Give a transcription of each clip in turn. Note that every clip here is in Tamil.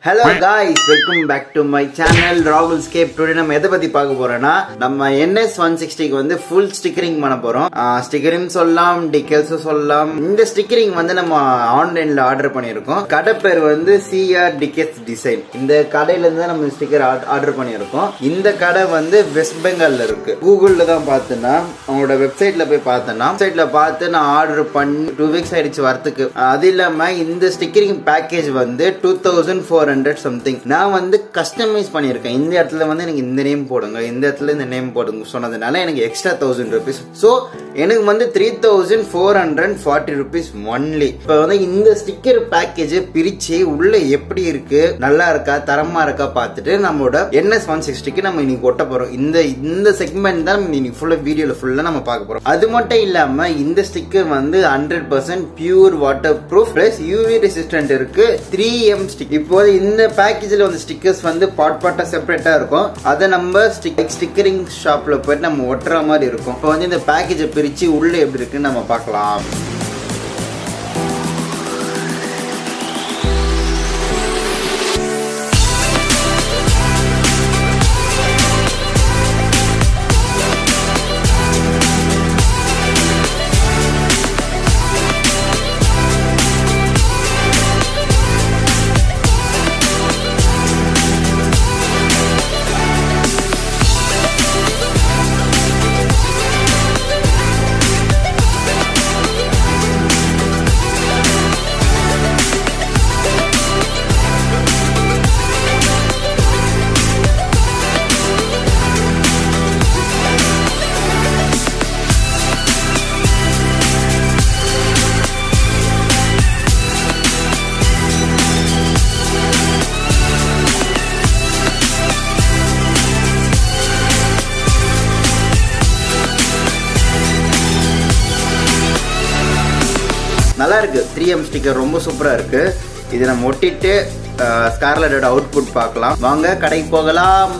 hello guys welcome back to my channel ராகுல் ஸ்கேப் டுடே நம்ம எதை பத்தி பார்க்க போறோம்னா நம்ம என்எஸ் ஒன் சிக்ஸ்டிக்கு வந்து ஃபுல் ஸ்டிக்கரிங் பண்ண போறோம் ஸ்டிக்கரிங் சொல்லலாம் டிக்கல்ஸும் சொல்லலாம் இந்த ஸ்டிக்கரிங் வந்து நம்ம ஆன்லைன்ல ஆர்டர் பண்ணியிருக்கோம் கடை பேர் வந்து சிஆர் டிக்கெட்ஸ் டிசைன் இந்த கடையில இருந்து தான் நம்ம ஸ்டிக்கர் ஆர்டர் பண்ணியிருக்கோம் இந்த கடை வந்து வெஸ்ட் பெங்கால்ல இருக்கு கூகுள்ல தான் பார்த்தேன்னா அவங்களோட வெப்சைட்ல போய் பார்த்தேன்னா வெப்சைட்ல பார்த்து நான் ஆர்டர் பண்ணி டூ வீக்ஸ் ஆயிடுச்சு வரத்துக்கு அது இல்லாம இந்த ஸ்டிக்கரிங் பேக்கேஜ் வந்து two thousand four hundred something நான் வந்து கஸ்டமைஸ் பண்ணியிருக்கேன் இந்த இடத்துல வந்து எனக்கு இந்த நேம் போடுங்க இந்த இடத்துல இந்த நேம் போடுங்க சொன்னதுனால எனக்கு எக்ஸ்ட்ரா தௌசண்ட் ருபீஸ் ஸோ எனக்கு வந்து three thousand four hundred forty rupees only இப்போ வந்து இந்த ஸ்டிக்கர் பேக்கேஜ் பிரிச்சு உள்ள எப்படி இருக்கு நல்லா இருக்கா தரமா இருக்கா பார்த்துட்டு நம்மளோட என்எஸ் ஒன் சிக்ஸ்டிக்கு நம்ம இன்னைக்கு ஒட்ட போறோம் இந்த இந்த செக்மெண்ட் தான் நம்ம இன்னைக்கு ஃபுல்லா வீடியோல ஃபுல்லா நம்ம பார்க்க போறோம் அது மட்டும் இல்லாம இந்த ஸ்டிக்கர் வந்து hundred percent pure waterproof plus UV resistant இருக்கு த்ரீ எம் ஸ்டிக் இப்போ இந்த பேக்கேஜ்ல வந்து ஸ்டிக்கர்ஸ் வந்து பாட் பாட்டா செப்பரேட்டா இருக்கும் அதை நம்ம ஸ்டிக் ஸ்டிக்கரிங் ஷாப்ல போயிட்டு நம்ம ஒட்டுற மாதிரி இருக்கும் இப்போ வந்து இந்த பேக்கேஜை பிரிச்சு உள்ள எப்படி இருக்குன்னு நம்ம பார்க்கலாம் நல்லா இருக்கு த்ரீ எம் ஸ்டிக்கர் ரொம்ப சூப்பரா இருக்கு இதை நம்ம ஒட்டிட்டு ஸ்கார்லட்டோட அவுட்புட் பார்க்கலாம் வாங்க கடைக்கு போகலாம்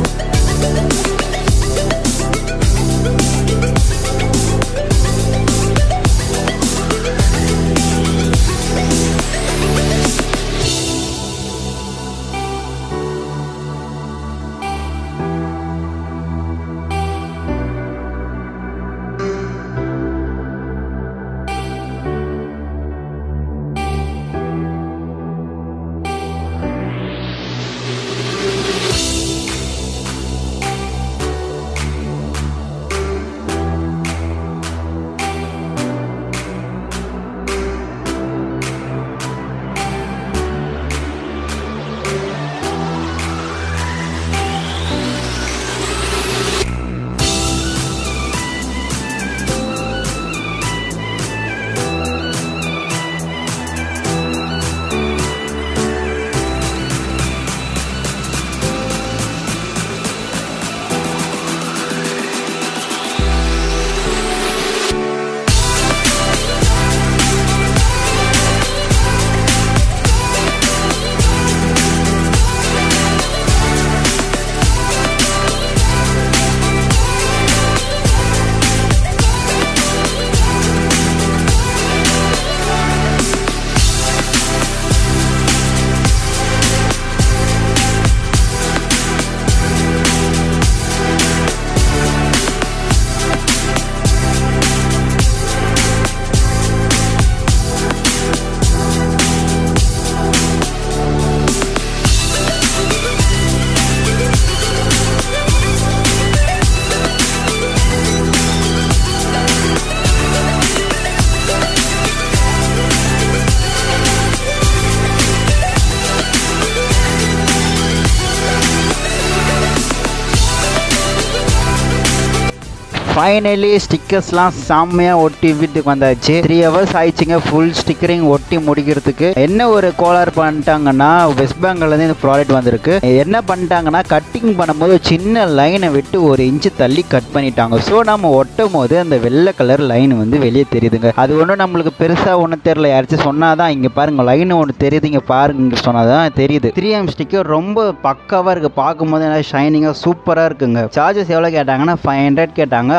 ஃபைனலி ஸ்டிக்கர்ஸ்லாம் செம்மையாக ஒட்டி வீட்டுக்கு வந்தாச்சு த்ரீ ஹவர்ஸ் ஆயிடுச்சுங்க ஃபுல் ஸ்டிக்கரிங் ஒட்டி முடிக்கிறதுக்கு என்ன ஒரு கோளாறு பண்ணிட்டாங்கன்னா வெஸ்ட் பெங்கால்லேருந்து இந்த ப்ராடக்ட் வந்திருக்கு என்ன பண்ணிட்டாங்கன்னா கட்டிங் பண்ணும்போது ஒரு சின்ன லைனை விட்டு ஒரு இன்ச்சு தள்ளி கட் பண்ணிட்டாங்க ஸோ நம்ம ஒட்டும் போது அந்த வெள்ளை கலர் லைன் வந்து வெளியே தெரியுதுங்க அது ஒன்றும் நம்மளுக்கு பெருசாக ஒன்றும் தெரியல யாராச்சும் சொன்னாதான் இங்கே பாருங்க லைன் ஒன்று தெரியுது இங்கே பாருங்க சொன்னாதான் தெரியுது த்ரீ எம் ஸ்டிக்கர் ரொம்ப பக்காவாக இருக்குது பார்க்கும்போது நல்லா ஷைனிங்காக சூப்பராக இருக்குங்க சார்ஜஸ் எவ்வளோ கேட்டாங்கன்னா ஃபைவ் ஹண்ட்ரட் கேட்டாங்க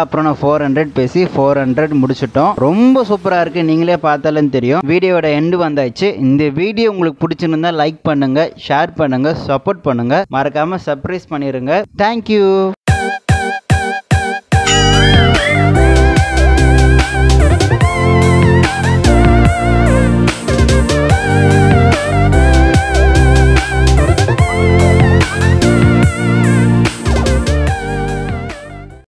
அப்புறம் நான் ஃபோர் ஹண்ட்ரட் பேசி ஃபோர் ஹண்ட்ரட் முடிச்சிட்டோம் ரொம்ப சூப்பராக இருக்குது நீங்களே பார்த்தாலும் தெரியும் வீடியோட எண்டு வந்தாச்சு இந்த வீடியோ உங்களுக்கு பிடிச்சிருந்தா லைக் பண்ணுங்க ஷேர் பண்ணுங்க சப்போர்ட் பண்ணுங்க மறக்காம சர்ப்ரைஸ் பண்ணிருங்க தேங்க்யூ